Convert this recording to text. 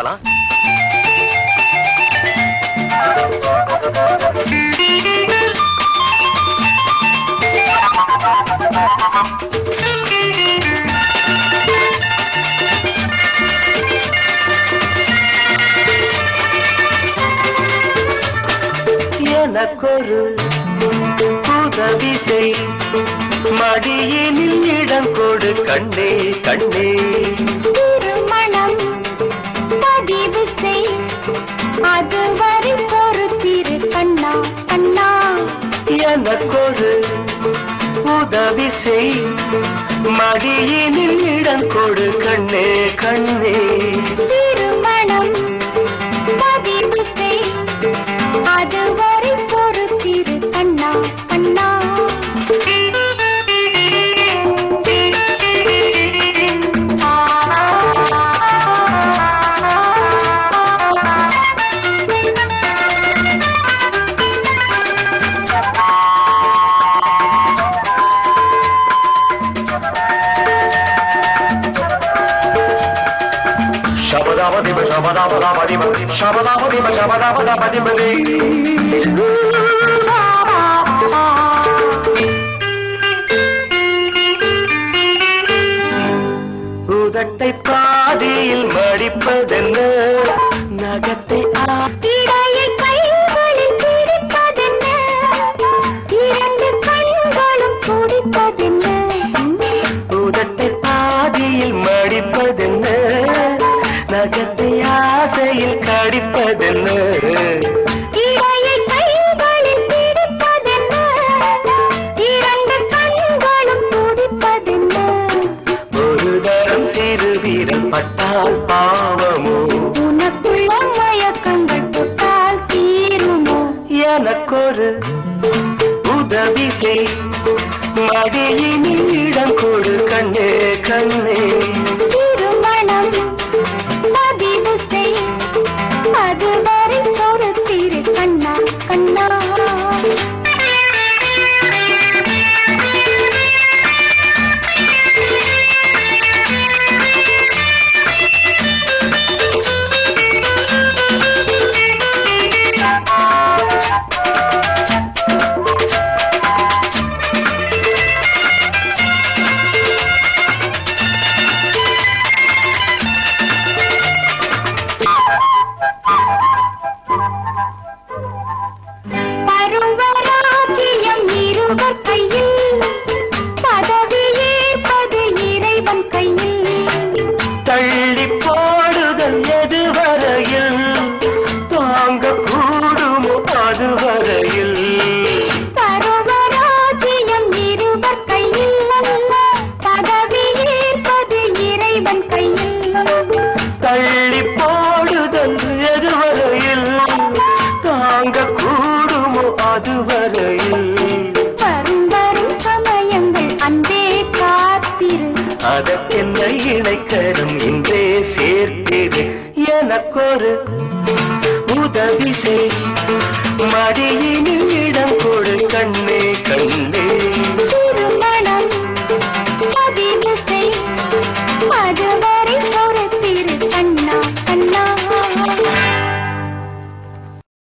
எனக்கொரு உதவி செய் மடியினில் இடம் கொடு கண்ணே கண்ணே திருமணம் பதிவு செய் அதுவரை பொறுத்திரு கண்ணா கண்ணா எனக்கொரு உதவி செய் மடியினில் இடம் கொடு கண்ணே கண்ணே திருமணம் பதிவு செய் அதுவரை பொறுத்திரு கண்ணா கண்ணா சபதாபதிப சபதாபதாபதிப சபதாபதிப சபதாபதாபதிபதி உதட்டை பாதியில் மடிப்பதென்ன நகத்தை ஆ இடையை கைகளில் பிடிப்பதென்ன இரண்டு கண்களும் துடிப்பதென்ன உதட்டை பாதியில் மடிப்பதென்ன நகத்தை ஆசையில் கடிப்பதென்ன இடையை கைகளில் பிடிப்பதென்ன இரண்டு கண்களும் துடிப்பதென்ன ஒரு தரம் சிறு வீரல் பட்டால் பாவமோ உனக்குள்ள மயக்கங்கள் தொட்டால் தீருமோ எனக்கொரு உதவி செய் மடியினில் இடம் கொடு கண்ணே கண்ணே திருமணம் பதிவு செய் அதுவரை பொறுத்திரு கண்ணா கண்ணா பருவராஜ்யம் இருவர் கையில் பதவியேற்பது இறைவன் கையில் தள்ளி போடுதல் எதுவரையில் தாங்க கூடுமோ அதுவரையில் பருவராஜ்யம் இருவர் கையில் பதவியேற்பது இறைவன் கையில் தள்ளி போடுதல் எதுவரையில் தாங்க கூடுமோ அதுவரையில் வரும் வரும் சமயங்கள் அன்பே காத்திரு அதற்கென்ன இணைக்கரும் இன்றே சேர்த்திரு எனக்கொரு உதவி செய் மடியினில் இடம்